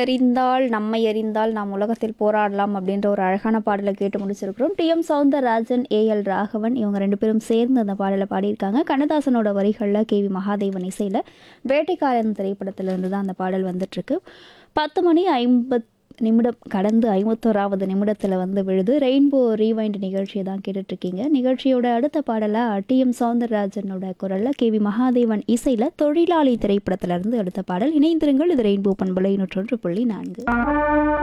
அறிந்தால் நம்மை அறிந்தால் நாம் உலகத்தில் போராடலாம் அப்படின்ற ஒரு அழகான பாடலை கேட்டு முடிச்சிருக்கிறோம் T M Soundararajan A L Raghavan இவங்க ரெண்டு பேரும் சேர்ந்து அந்த பாடலை பாடியிருக்காங்க கண்ணதாசனோட வரிகளில் கே வி மகாதேவன் இசையில் வேட்டைக்காரன் திரைப்படத்திலிருந்து தான் அந்த பாடல் வந்துட்டுருக்கு பத்து மணி ஐம்பத் நிமிடம் கடந்து ஐம்பத்தோராவது நிமிடத்தில் வந்து விழுது ரெயின்போ ரீவைண்ட் நிகழ்ச்சியை தான் கேட்டுட்ருக்கீங்க நிகழ்ச்சியோட அடுத்த பாடலாக டி எம் சவுந்தரராஜனோட குரலில் கே வி மகாதேவன் இசையில் தொழிலாளி திரைப்படத்திலிருந்து அடுத்த பாடல் இணைந்திருங்கள் இது ரெயின்போ பண்பலை நூற்றொன்று புள்ளி நான்கு